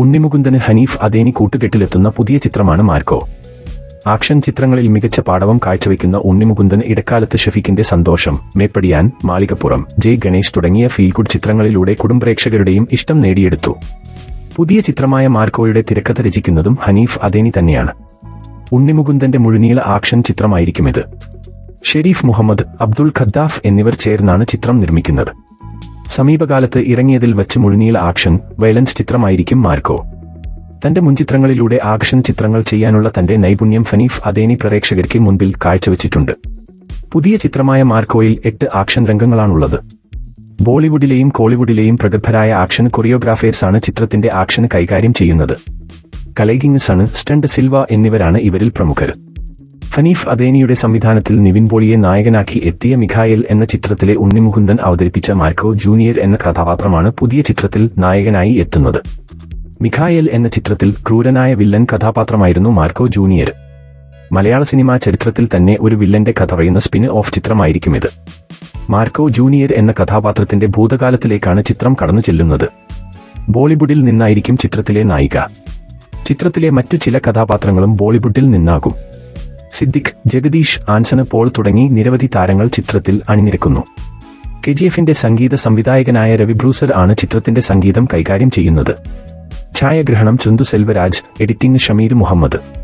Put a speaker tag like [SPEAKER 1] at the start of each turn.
[SPEAKER 1] ഉണ്ണിമുകുന്ദന് ഹനീഫ് അദേനി കൂട്ടുകെട്ടിലെത്തുന്ന പുതിയ ചിത്രമാണ് Marco action ചിത്രങ്ങളിൽ മികച്ച പാടവം കാഴ്ചവെക്കുന്ന ഉണ്ണിമുകുന്ദൻ ഇടക്കാലത്ത് ഷഫീഖിന്റെ സന്തോഷം മേപ്പടിയാൻ മാളികപ്പുറം ജയ് ഗണേഷ് തുടങ്ങിയ ഫീൽ ഗുഡ് ചിത്രങ്ങളിലൂടെ കുടുംബപ്രേക്ഷകരുടെയും ഇഷ്ടം നേടിയെടുത്തു പുതിയ ചിത്രമായ മാർക്കോയുടെ തിരക്കഥ രചിക്കുന്നതും ഹനീഫ് അദേനി തന്നെയാണ് ഉണ്ണിമുകുന്ദന്റെ മുഴുനീള ആക്ഷൻ ചിത്രമായിരിക്കുമിത് ഷെരീഫ് മുഹമ്മദ് അബ്ദുൾ ഖദ്ദാഫ് എന്നിവർ ചേർന്നാണ് ചിത്രം നിർമ്മിക്കുന്നത് സമീപകാലത്ത് ഇറങ്ങിയതിൽ വച്ച് മുഴുനീള ആക്ഷൻ വയലൻസ് ചിത്രമായിരിക്കും മാർക്കോ തന്റെ മുൻചിത്രങ്ങളിലൂടെ ആക്ഷൻ ചിത്രങ്ങൾ ചെയ്യാനുള്ള തന്റെ നൈപുണ്യം ഫനീഫ് അദേനി പ്രേക്ഷകർക്ക് മുൻപിൽ കാഴ്ചവെച്ചിട്ടുണ്ട് പുതിയ ചിത്രമായ മാർക്കോയിൽ എട്ട് ആക്ഷൻ രംഗങ്ങളാണുള്ളത് ബോളിവുഡിലെയും കോളിവുഡിലെയും പ്രഗത്ഭരായ ആക്ഷൻ കൊറിയോഗ്രാഫേഴ്സാണ് ചിത്രത്തിന്റെ ആക്ഷൻ കൈകാര്യം ചെയ്യുന്നത് കലൈഗിങ് സണ് സ്റ്റണ്ട് സിൽവ എന്നിവരാണ് ഇവരിൽ പ്രമുഖർ ഫനീഫ് അദേനിയുടെ സംവിധാനത്തിൽ നിവിൻ പോളിയെ നായകനാക്കി എത്തിയ മിഖായൽ എന്ന ചിത്രത്തിലെ ഉണ്ണിമുകുന്ദൻ അവതരിപ്പിച്ച മാർക്കോ ജൂനിയർ എന്ന കഥാപാത്രമാണ് പുതിയ ചിത്രത്തിൽ നായകനായി എത്തുന്നത് മിഖായൽ എന്ന ചിത്രത്തിൽ ക്രൂരനായ വില്ലൻ കഥാപാത്രമായിരുന്നു മാർക്കോ ജൂനിയർ മലയാള സിനിമാ ചരിത്രത്തിൽ തന്നെ ഒരു വില്ലന്റെ കഥ പറയുന്ന സ്പിൻ ഓഫ് ചിത്രമായിരിക്കും ഇത് മാർക്കോ ജൂനിയർ എന്ന കഥാപാത്രത്തിന്റെ ഭൂതകാലത്തിലേക്കാണ് ചിത്രം കടന്നു ചെല്ലുന്നത് ബോളിവുഡിൽ നിന്നായിരിക്കും ചിത്രത്തിലെ നായിക ചിത്രത്തിലെ മറ്റു ചില കഥാപാത്രങ്ങളും ബോളിവുഡിൽ നിന്നാകും സിദ്ദിഖ് ജഗദീഷ് ആൻസണ് പോൾ തുടങ്ങി നിരവധി താരങ്ങൾ ചിത്രത്തിൽ അണിനിരക്കുന്നു കെ ജി എഫിന്റെ സംഗീത സംവിധായകനായ രവി ബ്രൂസർ ആണ് ചിത്രത്തിന്റെ സംഗീതം കൈകാര്യം ചെയ്യുന്നത് ഛായാഗ്രഹണം ചന്തു സെൽവരാജ് എഡിറ്റിംഗ് ഷമീർ മുഹമ്മദ്